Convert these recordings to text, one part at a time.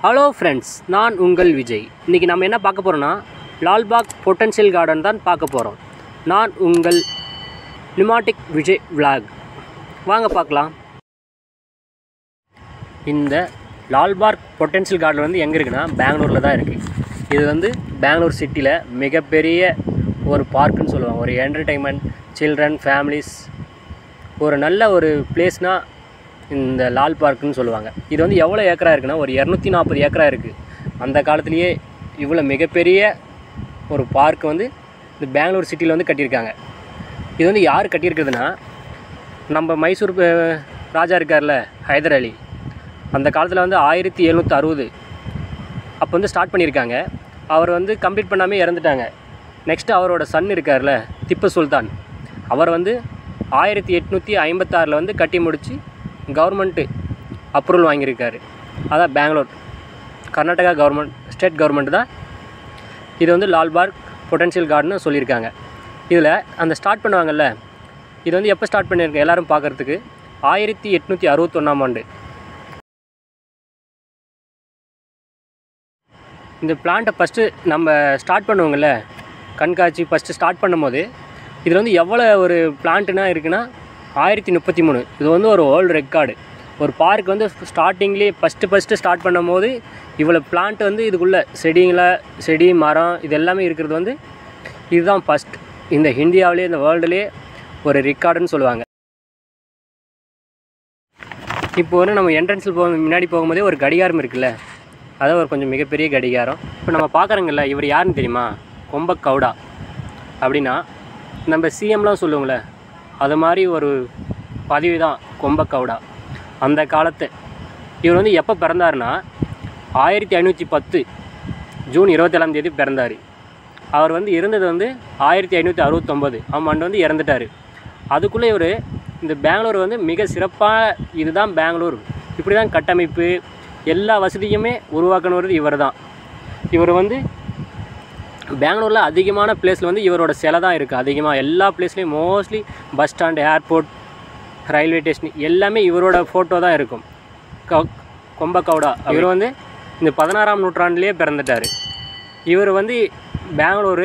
hello friends நான் உங்கள் விஜய் இன்றைக்கி நம்ம என்ன பார்க்க போகிறோன்னா லால்பாக் பொட்டன்ஷியல் கார்டன் தான் பார்க்க போகிறோம் நான் உங்கள் நிமாட்டிக் விஜய் vlog வாங்க பார்க்கலாம் இந்த லால்பார்க் பொட்டன்ஷியல் கார்டன் வந்து எங்கே இருக்குன்னா பெங்களூரில் தான் இருக்குது இது வந்து பெங்களூர் சிட்டியில் மிகப்பெரிய ஒரு பார்க்குன்னு சொல்லுவாங்க ஒரு என்டர்டெயின்மெண்ட் சில்ட்ரன் ஃபேமிலிஸ் ஒரு நல்ல ஒரு பிளேஸ்னால் இந்த லால் பார்க்குன்னு சொல்லுவாங்க இது வந்து எவ்வளோ ஏக்கரா இருக்குன்னா ஒரு இரநூத்தி நாற்பது ஏக்கரா இருக்குது அந்த காலத்துலேயே இவ்வளோ மிகப்பெரிய ஒரு பார்க் வந்து இந்த பெங்களூர் சிட்டியில் வந்து கட்டியிருக்காங்க இது வந்து யார் கட்டியிருக்குதுன்னா நம்ம மைசூர் அஹ், ராஜா இருக்கார்ல ஹைதர் அலி அந்த காலத்தில் வந்து ஆயிரத்தி எழுநூற்றி அறுபது அப்போ வந்து ஸ்டார்ட் பண்ணியிருக்காங்க அவர் வந்து கம்ப்ளீட் பண்ணாமே இறந்துட்டாங்க நெக்ஸ்ட்டு அவரோட சன் இருக்கார்ல திப்பு சுல்தான் அவர் வந்து ஆயிரத்தி எட்நூற்றி ஐம்பத்தாறில் வந்து கட்டி முடித்து கவர்மெண்ட்டு அப்ரூவல் வாங்கியிருக்காரு அதான் Bangalore Karnataka government state government தான் இது வந்து லால்பார்க் பொட்டன்ஷியல் கார்டன் சொல்லியிருக்காங்க இதில் அந்த ஸ்டார்ட் பண்ணுவாங்கல்ல இது வந்து எப்போ ஸ்டார்ட் பண்ணியிருக்க எல்லாரும் பார்க்குறதுக்கு ஆயிரத்தி எட்நூற்றி அறுபத்தொன்னாம் ஆண்டு இந்த பிளான்ட்டை ஃபஸ்ட்டு நம்ம ஸ்டார்ட் பண்ணுவோங்கள்ல கண்காட்சி ஃபஸ்ட்டு ஸ்டார்ட் பண்ணும்போது இதில் வந்து எவ்வளோ ஒரு பிளான்ட்டுனா இருக்குன்னா ஆயிரத்தி முப்பத்தி மூணு இது வந்து ஒரு வேர்ல்டு ரெக்கார்டு ஒரு பார்க் வந்து ஸ்டார்டிங்லேயே ஃபஸ்ட்டு ஃபஸ்ட்டு ஸ்டார்ட் பண்ணும்போது இவ்வளோ பிளான்ட் வந்து இதுக்குள்ளே செடிங்கள செடி மரம் இது எல்லாமே இருக்கிறது வந்து இதுதான் ஃபஸ்ட் இந்த இந்தியாவிலே இந்த வேர்ல்டுலேயே ஒரு ரெக்கார்டுன்னு சொல்லுவாங்க இப்போ வந்து நம்ம என்ட்ரன்ஸில் போக முன்னாடி போகும்போதே ஒரு கடிகாரம் இருக்குல்ல அதான் ஒரு கொஞ்சம் மிகப்பெரிய கடிகாரம் இப்போ நம்ம பார்க்குறோங்கல்ல இவர் யாருன்னு தெரியுமா கொம்ப கவுடா அப்படின்னா நம்ம சிஎம்லாம் சொல்லுவோங்களே அது மாதிரி ஒரு பதவி தான் கொம்ப கவுடா அந்த காலத்து இவர் வந்து எப்போ பிறந்தாருன்னா ஆயிரத்தி ஐநூற்றி பத்து ஜூன் இருபத்தேழாம் தேதி பிறந்தார் அவர் வந்து இருந்தது வந்து ஆயிரத்தி ஐநூற்றி அறுபத்தொம்போது ஆம் ஆண்டு வந்து இறந்துட்டார் அதுக்குள்ளே இவர் இந்த பெங்களூர் வந்து மிக சிறப்பாக இதுதான் பெங்களூர் இப்படி தான் கட்டமைப்பு எல்லா வசதியுமே உருவாக்கினவர் இவர் தான் இவர் வந்து பெங்களூரில் அதிகமான பிளேஸில் வந்து இவரோட சிலை தான் இருக்குது அதிகமாக எல்லா பிளேஸ்லேயும் mostly bus stand airport railway station எல்லாமே இவரோட ஃபோட்டோ தான் இருக்கும் க கொம்ப கவுடா இவர் வந்து இந்த பதினாறாம் நூற்றாண்டுலேயே பிறந்துட்டார் இவர் வந்து பெங்களூரு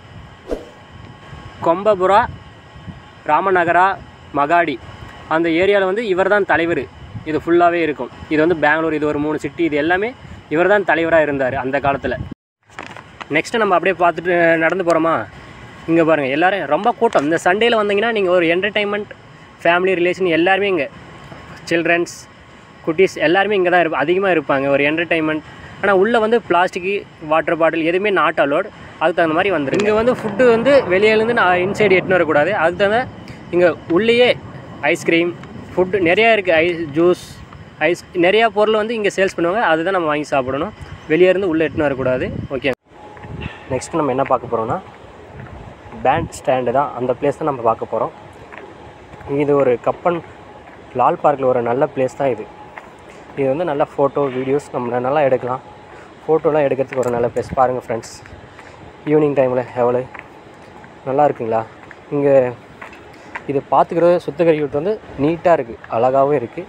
கொம்பபுரா ராமநகரா மகாடி அந்த ஏரியாவில் வந்து இவர் தான் தலைவர் இது ஃபுல்லாகவே இருக்கும் இது வந்து பெங்களூர் இது ஒரு மூணு சிட்டி இது எல்லாமே இவர் தான் தலைவராக இருந்தார் அந்த காலத்தில் நெக்ஸ்ட்டு நம்ம அப்படியே பார்த்துட்டு நடந்து போகிறோமா இங்கே பாருங்கள் எல்லோரும் ரொம்ப கூட்டம் இந்த சண்டேயில் வந்தீங்கன்னா நீங்கள் ஒரு என்டர்டைன்மெண்ட் ஃபேமிலி ரிலேஷன் எல்லாருமே இங்கே சில்ட்ரன்ஸ் குட்டீஸ் எல்லாருமே இங்கே தான் இருப்பா அதிகமாக இருப்பாங்க ஒரு என்டர்டைன்மெண்ட் ஆனால் உள்ளே வந்து பிளாஸ்டிக்கு வாட்டர் பாட்டில் எதுவுமே நாட் அலோட் அதுக்கு தகுந்த மாதிரி வந்துடும் இங்கே வந்து ஃபுட்டு வந்து வெளியிலேருந்து நான் இன்சைடு எட்டுன்னு வரக்கூடாது அதுக்கு தகுந்த இங்கே உள்ளேயே ஐஸ்கிரீம் ஃபுட்டு நிறையா இருக்குது ஐஸ் ஜூஸ் ஐஸ் நிறையா பொருள் வந்து இங்கே சேல்ஸ் பண்ணுவாங்க அதுதான் நம்ம வாங்கி சாப்பிடணும் வெளியே இருந்து உள்ளே எட்டுன்னு வரக்கூடாது ஓகே நெக்ஸ்ட் நம்ம என்ன பார்க்க போகிறோம்னா பேண்ட் ஸ்டாண்டு தான் அந்த பிளேஸ் தான் நம்ம பார்க்க போகிறோம் இது ஒரு கப்பன் லால் பார்க்கில் ஒரு நல்ல பிளேஸ் தான் இது இது வந்து நல்ல ஃபோட்டோ வீடியோஸ் நம்ம நல்லா எடுக்கலாம் ஃபோட்டோலாம் எடுக்கிறதுக்கு ஒரு நல்ல பிளேஸ் பாருங்கள் ஃப்ரெண்ட்ஸ் ஈவினிங் டைமில் எவ்வளோ நல்லா இருக்குங்களா இங்கே இது பார்த்துக்கிறது சுத்தகரிக்கிட்டு வந்து நீட்டாக இருக்குது அழகாகவும் இருக்குது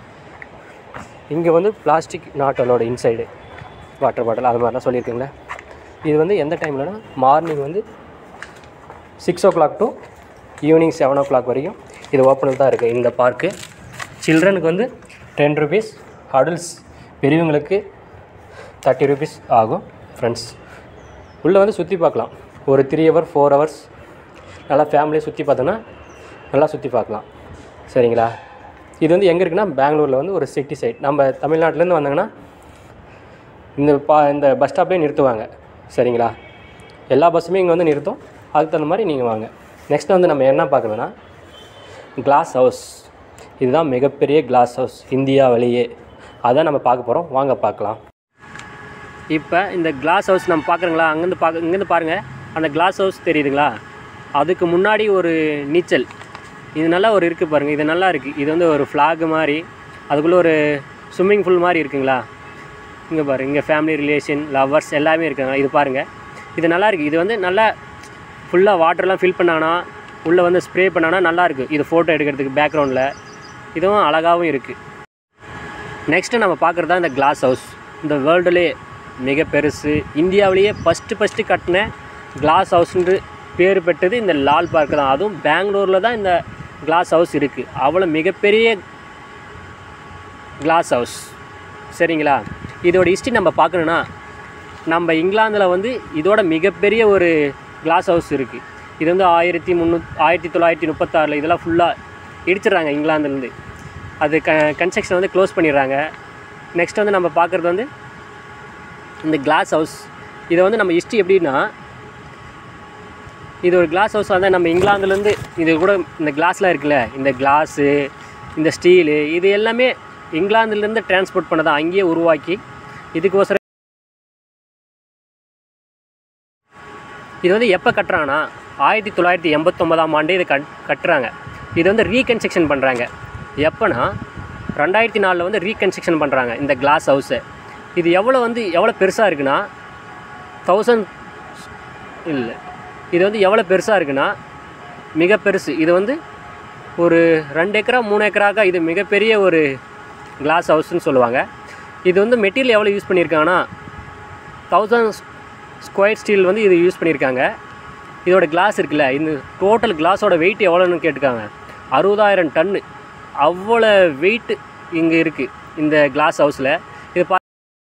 இங்கே வந்து பிளாஸ்டிக் நாட்டலோட இன்சைடு வாட்டர் பாட்டில் அது மாதிரிலாம் சொல்லியிருக்கீங்களே இது வந்து எந்த டைம்லனா மார்னிங் வந்து six o'clock to evening seven o'clock வரைக்கும் இது ஓப்பனில் தான் இருக்குது இந்த பார்க்கு சில்ட்ரனுக்கு வந்து டென் ருபீஸ் அடல்ட்ஸ் பெரியவங்களுக்கு தேர்ட்டி ருபீஸ் ஆகும் ஃப்ரெண்ட்ஸ் உள்ளே வந்து சுற்றி பார்க்கலாம் ஒரு த்ரீ ஹவர் ஃபோர் ஹவர்ஸ் நல்லா ஃபேமிலியை சுற்றி பார்த்தோன்னா நல்லா சுற்றி பார்க்கலாம் சரிங்களா இது வந்து எங்கே இருக்குன்னா பெங்களூரில் வந்து ஒரு சிட்டி சைட் நம்ம தமிழ்நாட்டிலேருந்து வந்தாங்கன்னா இந்த பா இந்த பஸ் ஸ்டாப்லேயே நிறுத்துவாங்க சரிங்களா எல்லா பஸ்ஸுமே இங்கே வந்து நிறுத்தும் அதுக்கு தகுந்த மாதிரி நீங்கள் வாங்க நெக்ஸ்ட் வந்து நம்ம என்ன பார்க்கணுன்னா கிளாஸ் ஹவுஸ் இதுதான் மிகப்பெரிய கிளாஸ் ஹவுஸ் இந்தியா வழியே அதான் நம்ம பார்க்க போகிறோம் வாங்க பார்க்கலாம் இப்போ இந்த கிளாஸ் ஹவுஸ் நம்ம பார்க்குறோங்களா அங்கேருந்து பார்க்க இங்கேருந்து பாருங்கள் அந்த கிளாஸ் ஹவுஸ் தெரியுதுங்களா அதுக்கு முன்னாடி ஒரு நீச்சல் இது நல்லா ஒரு இருக்குது பாருங்கள் இது நல்லா இருக்குது இது வந்து ஒரு ஃப்ளாக் மாதிரி அதுக்குள்ளே ஒரு ஸ்விம்மிங் பூல் மாதிரி இருக்குங்களா இங்கே பாருங்க இங்கே ஃபேமிலி ரிலேஷன் லவர்ஸ் எல்லாமே இருக்காங்க இது பாருங்கள் இது நல்லா இருக்குது இது வந்து நல்லா ஃபுல்லாக வாட்டர்லாம் ஃபில் பண்ணாங்கன்னா உள்ளே வந்து ஸ்ப்ரே பண்ணாங்கன்னா நல்லா இருக்குது இது ஃபோட்டோ எடுக்கிறதுக்கு பேக்ரவுண்டில் இதுவும் அழகாகவும் இருக்குது நெக்ஸ்ட்டு நம்ம பார்க்குறது தான் இந்த கிளாஸ் ஹவுஸ் இந்த வேர்ல்டுலே மிக பெருசு இந்தியாவிலேயே ஃபஸ்ட்டு ஃபஸ்ட்டு கட்டின கிளாஸ் ஹவுஸ்ன்று பேர் பெற்றது இந்த லால் பார்க் தான் அதுவும் பெங்களூரில் தான் இந்த கிளாஸ் ஹவுஸ் இருக்குது அவ்வளோ மிகப்பெரிய கிளாஸ் ஹவுஸ் சரிங்களா இதோட ஹிஸ்ட்ரி நம்ம பார்க்கணுன்னா நம்ம இங்கிலாந்தில் வந்து இதோட மிகப்பெரிய ஒரு கிளாஸ் ஹவுஸ் இருக்குது இது வந்து ஆயிரத்தி முந்நூ ஆயிரத்தி தொள்ளாயிரத்தி முப்பத்தாறில் இதெல்லாம் ஃபுல்லாக இடிச்சிடுறாங்க இங்கிலாந்துலேருந்து அது க கன்ஸ்ட்ரக்ஷன் வந்து க்ளோஸ் பண்ணிடுறாங்க நெக்ஸ்ட் வந்து நம்ம பார்க்குறது வந்து இந்த கிளாஸ் ஹவுஸ் இதை வந்து நம்ம ஹிஸ்ட்ரி எப்படின்னா இது ஒரு கிளாஸ் ஹவுஸ் வந்து நம்ம இங்கிலாந்துலேருந்து இது கூட இந்த கிளாஸ்லாம் இருக்குல்ல இந்த கிளாஸு இந்த ஸ்டீலு இது எல்லாமே இங்கிலாந்துலேருந்து டிரான்ஸ்போர்ட் பண்ணதை அங்கேயே உருவாக்கி இதுக்கோசரம் இது வந்து எப்போ கட்டுறாங்கன்னா ஆயிரத்தி தொள்ளாயிரத்தி எண்பத்தொம்பதாம் ஆண்டு இது கட் கட்டுறாங்க இது வந்து ரீகன்ஸ்ட்ரக்ஷன் பண்ணுறாங்க எப்போனா ரெண்டாயிரத்தி நாலில் வந்து ரீகன்ஸ்ட்ரக்ஷன் பண்ணுறாங்க இந்த கிளாஸ் ஹவுஸை இது எவ்வளோ வந்து எவ்வளோ பெருசாக இருக்குன்னா தௌசண்ட் இல்லை இது வந்து எவ்வளோ பெருசாக இருக்குன்னா மிக பெருசு இது வந்து ஒரு ரெண்டு ஏக்கரா மூணு ஏக்கராக இது மிகப்பெரிய ஒரு கிளாஸ் ஹவுஸ்னு சொல்லுவாங்க இது வந்து மெட்டீரியல் எவ்வளோ யூஸ் பண்ணியிருக்காங்கன்னா தௌசண்ட் ஸ்கொயர் ஸ்டீல் வந்து இது யூஸ் பண்ணியிருக்காங்க இதோட கிளாஸ் இருக்குல்ல இந்த டோட்டல் கிளாஸோட வெயிட் எவ்வளோன்னு கேட்டிருக்காங்க அறுபதாயிரம் டன்னு அவ்வளோ வெயிட் இங்கே இருக்குது இந்த கிளாஸ் ஹவுஸில் இது பா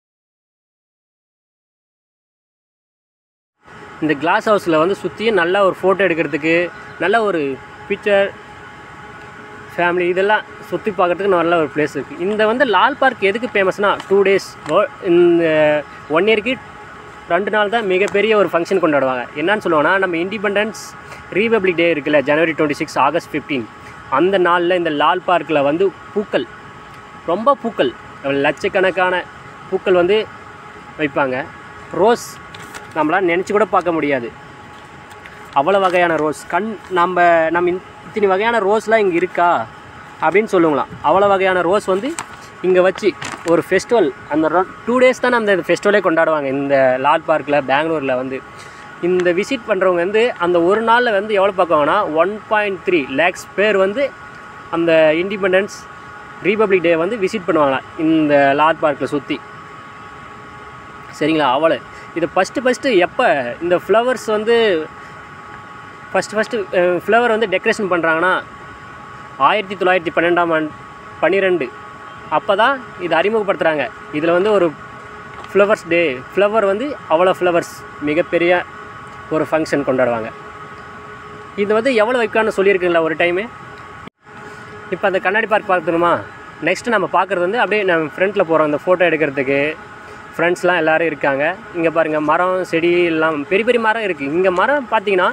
இந்த கிளாஸ் ஹவுஸில் வந்து சுற்றியும் நல்ல ஒரு ஃபோட்டோ எடுக்கிறதுக்கு நல்ல ஒரு பிக்சர் ஃபேமிலி இதெல்லாம் சுற்றி பார்க்குறதுக்கு நல்ல ஒரு பிளேஸ் இருக்குது இந்த வந்து லால் பார்க் எதுக்கு ஃபேமஸ்னால் டூ டேஸ் இந்த ஒன் இயருக்கு ரெண்டு நாள் தான் மிகப்பெரிய ஒரு ஃபங்க்ஷன் கொண்டாடுவாங்க என்னன்னு சொல்லுவாங்கன்னா நம்ம இண்டிபெண்டன்ஸ் ரீபப்ளிக் டே இருக்குல்ல ஜனவரி டுவெண்ட்டி சிக்ஸ் ஆகஸ்ட் ஃபிஃப்டீன் அந்த நாளில் இந்த லால் பார்க்கில் வந்து பூக்கள் ரொம்ப பூக்கள் லட்சக்கணக்கான பூக்கள் வந்து வைப்பாங்க ரோஸ் நம்மளால் நினச்சி கூட பார்க்க முடியாது அவ்வளோ வகையான ரோஸ் கண் நம்ம நம்ம இந்த- இத்தனை வகையான ரோஸ்லாம் இங்கே இருக்கா அப்படின்னு சொல்லுங்களாம் அவ்வளோ வகையான ரோஸ் வந்து இங்கே வச்சு ஒரு ஃபெஸ்டிவல் அந்த டூ டேஸ் தான் அந்த ஃபெஸ்டிவலே கொண்டாடுவாங்க இந்த லால் பார்க்கில் பெங்களூரில் வந்து இந்த விசிட் பண்ணுறவங்க வந்து அந்த ஒரு நாளில் வந்து எவ்வளோ பார்க்குவாங்கன்னா ஒன் பாயிண்ட் த்ரீ லேக்ஸ் பேர் வந்து அந்த இண்டிபெண்டன்ஸ் ரீபப்ளிக் டே வந்து விசிட் பண்ணுவாங்களாம் இந்த லால் பார்க்கில் சுற்றி சரிங்களா அவ்வளோ இது ஃபஸ்ட்டு ஃபஸ்ட்டு எப்போ இந்த ஃப்ளவர்ஸ் வந்து ஃபஸ்ட்டு ஃபஸ்ட்டு ஃப்ளவர் வந்து டெக்கரேஷன் பண்ணுறாங்கன்னா ஆயிரத்தி தொள்ளாயிரத்தி பன்னெண்டாம் ஆண்டு பன்னிரெண்டு அப்போ தான் இது அறிமுகப்படுத்துகிறாங்க இதில் வந்து ஒரு ஃப்ளவர்ஸ் டே ஃப்ளவர் வந்து அவ்வளோ ஃப்ளவர்ஸ் மிகப்பெரிய ஒரு ஃபங்க்ஷன் கொண்டாடுவாங்க இது வந்து எவ்வளோ வைக்கலாம்னு சொல்லியிருக்கீங்களா ஒரு டைமு இப்போ அந்த கண்ணாடி பார்க் பார்க்கணுமா நெக்ஸ்ட்டு நம்ம பார்க்குறது வந்து அப்படியே நம்ம ஃப்ரண்ட்டில் போகிறோம் அந்த ஃபோட்டோ எடுக்கிறதுக்கு ஃப்ரெண்ட்ஸ்லாம் எல்லோரும் இருக்காங்க இங்கே பாருங்கள் மரம் செடி எல்லாம் பெரிய பெரிய மரம் இருக்குது இங்கே மரம் பார்த்தீங்கன்னா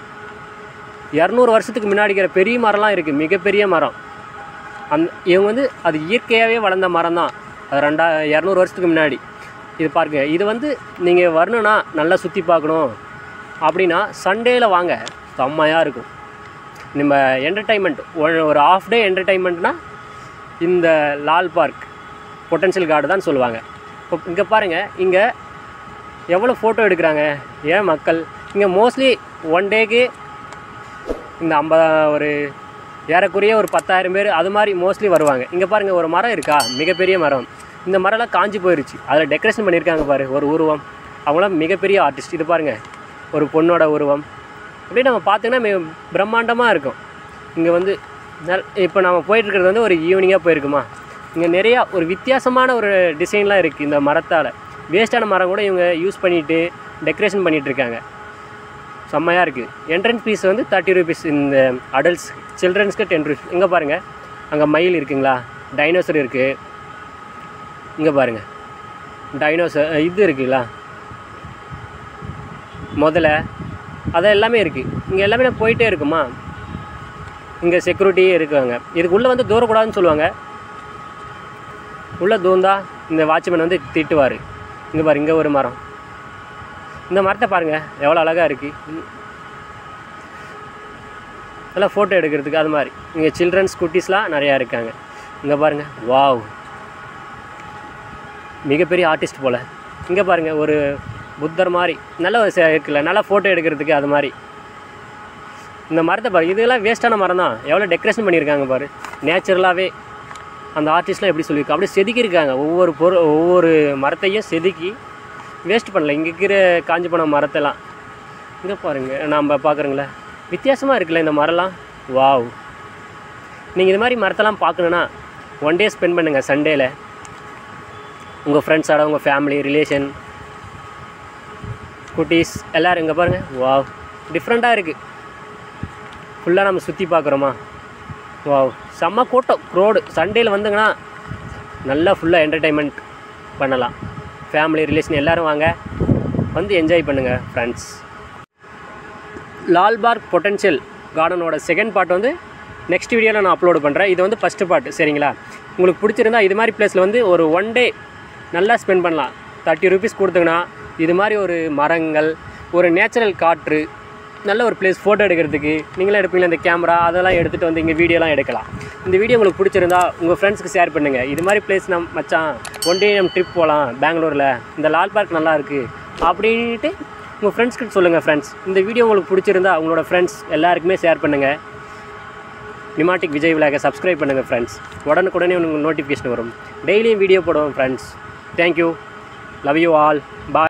இரநூறு வருஷத்துக்கு முன்னாடி இருக்கிற பெரிய மரம்லாம் இருக்குது மிகப்பெரிய மரம் அந் இவங்க வந்து அது இயற்கையாகவே வளர்ந்த மரம் தான் அது ரெண்டா இரநூறு வருஷத்துக்கு முன்னாடி இது பாருங்க இது வந்து நீங்கள் வரணுன்னா நல்லா சுற்றி பார்க்கணும் அப்படின்னா சண்டேயில் வாங்க செம்மையாக இருக்கும் நம்ம என்டர்டைன்மெண்ட் ஒரு ஆஃப் டே என்டர்டைன்மெண்ட்னா இந்த லால் பார்க் பொட்டன்ஷியல் கார்டு தான் சொல்லுவாங்க இப்போ இங்கே பாருங்கள் இங்கே எவ்வளோ ஃபோட்டோ எடுக்கிறாங்க ஏன் மக்கள் இங்கே மோஸ்ட்லி ஒன் டேக்கு இந்த ஐம்பது ஒரு ஏறக்குறைய ஒரு பத்தாயிரம் பேர் அது மாதிரி மோஸ்ட்லி வருவாங்க இங்கே பாருங்கள் ஒரு மரம் இருக்கா மிகப்பெரிய மரம் இந்த மரம்லாம் காஞ்சி போயிருச்சு அதில் டெக்கரேஷன் பண்ணியிருக்காங்க பாரு ஒரு உருவம் அவங்களாம் மிகப்பெரிய ஆர்டிஸ்ட் இது பாருங்கள் ஒரு பொண்ணோட உருவம் அப்படியே நம்ம பார்த்தீங்கன்னா மிக பிரம்மாண்டமாக இருக்கும் இங்கே வந்து நல் இப்போ நம்ம போயிட்டுருக்கிறது வந்து ஒரு ஈவினிங்காக போயிருக்குமா இங்கே நிறையா ஒரு வித்தியாசமான ஒரு டிசைன்லாம் இருக்குது இந்த மரத்தால் வேஸ்ட்டான மரம் கூட இவங்க யூஸ் பண்ணிவிட்டு டெக்கரேஷன் பண்ணிகிட்டு இருக்காங்க செம்மையாக இருக்குது என்ட்ரன்ஸ் ஃபீஸ் வந்து தேர்ட்டி ருபீஸ் இந்த அடல்ட்ஸ் சில்ட்ரன்ஸ்க்கு டென் ருபீஸ் இங்கே பாருங்கள் அங்கே மயில் இருக்குங்களா டைனோசர் இருக்குது இங்கே பாருங்கள் டைனோசர் இது இருக்குங்களா முதல்ல அது எல்லாமே இருக்குது இங்கே எல்லாமே நான் போயிட்டே இருக்குமா இங்கே செக்யூரிட்டி இருக்காங்க இதுக்கு உள்ளே வந்து தூரக்கூடாதுன்னு சொல்லுவாங்க உள்ளே தூந்தா இந்த வாட்ச்மேன் வந்து திட்டுவார் இங்கே பாரு இங்கே ஒரு மரம் இந்த மரத்தை பாருங்கள் எவ்வளோ அழகாக இருக்குது நல்லா ஃபோட்டோ எடுக்கிறதுக்கு அது மாதிரி இங்கே சில்ட்ரன்ஸ் குட்டீஸ்லாம் நிறையா இருக்காங்க இங்கே பாருங்கள் வாவ் மிகப்பெரிய ஆர்டிஸ்ட் போல் இங்கே பாருங்கள் ஒரு புத்தர் மாதிரி நல்ல ஒரு ச- இருக்குல்ல நல்லா ஃபோட்டோ எடுக்கிறதுக்கு அது மாதிரி இந்த மரத்தை பாரு இதெல்லாம் வேஸ்ட்டான மரம் தான் எவ்வளோ டெக்கரேஷன் பண்ணியிருக்காங்க பாரு நேச்சுரலாகவே அந்த ஆர்டிஸ்ட்லாம் எப்படி சொல்லியிருக்கா அப்படியே செதுக்கியிருக்காங்க ஒவ்வொரு பொருள் ஒவ்வொரு மரத்தையும் செதுக்கி வேஸ்ட் பண்ணல இங்கே இருக்கிற காஞ்சி போன மரத்தெல்லாம் இங்கே பாருங்க நாம் பார்க்குறோங்களே வித்தியாசமாக இருக்குல்ல இந்த மரம்லாம் வாவ் நீங்கள் இது மாதிரி மரத்தெல்லாம் பார்க்கணுன்னா ஒன் டே ஸ்பெண்ட் பண்ணுங்கள் சண்டேல உங்கள் ஃப்ரெண்ட்ஸோட உங்கள் ஃபேமிலி ரிலேஷன் குட்டீஸ் எல்லோரும் இங்கே பாருங்கள் வாவ் டிஃப்ரெண்ட்டாக இருக்குது ஃபுல்லாக நம்ம சுற்றி பார்க்குறோமா வாவ் செம்ம கூட்டம் ரோடு சண்டேயில் வந்துங்கன்னா நல்லா ஃபுல்லாக என்டர்டைன்மெண்ட் பண்ணலாம் ஃபேமிலி ரிலேஷன் எல்லோரும் வாங்க வந்து என்ஜாய் பண்ணுங்கள் ஃப்ரெண்ட்ஸ் லால்பார்க் பொட்டன்ஷியல் கார்டனோட செகண்ட் பார்ட் வந்து நெக்ஸ்ட் வீடியோவில் நான் அப்லோட் பண்ணுறேன் இது வந்து ஃபஸ்ட்டு பார்ட் சரிங்களா உங்களுக்கு பிடிச்சிருந்தா இது மாதிரி பிளேஸில் வந்து ஒரு ஒன் டே நல்லா ஸ்பெண்ட் பண்ணலாம் தேர்ட்டி ருபீஸ் கொடுத்தீங்கன்னா இது மாதிரி ஒரு மரங்கள் ஒரு நேச்சுரல் காற்று நல்ல ஒரு பிளேஸ் ஃபோட்டோ எடுக்கிறதுக்கு நீங்களே எடுப்பீங்களா இந்த கேமரா அதெல்லாம் எடுத்துகிட்டு வந்து இங்கே வீடியோலாம் எடுக்கலாம் இந்த வீடியோ உங்களுக்கு பிடிச்சிருந்தா உங்கள் ஃப்ரெண்ட்ஸ்க்கு ஷேர் பண்ணுங்கள் இது மாதிரி பிளேஸ் நம் மச்சான் ஒன் டே நம்ம ட்ரிப் போகலாம் பெங்களூரில் இந்த லால் பார்க் நல்லா இருக்குது அப்படின்ட்டு உங்கள் ஃப்ரெண்ட்ஸ்க்கு சொல்லுங்கள் ஃப்ரெண்ட்ஸ் இந்த வீடியோ உங்களுக்கு பிடிச்சிருந்தா உங்களோட ஃப்ரெண்ட்ஸ் எல்லாருக்குமே ஷேர் பண்ணுங்கள் நிமாட்டிக் விஜய் விலாக சப்ஸ்கிரைப் பண்ணுங்கள் ஃப்ரெண்ட்ஸ் உடனுக்குடனே உங்களுக்கு நோட்டிஃபிகேஷன் வரும் டெய்லியும் வீடியோ போடுவோம் friends thank you love you all bye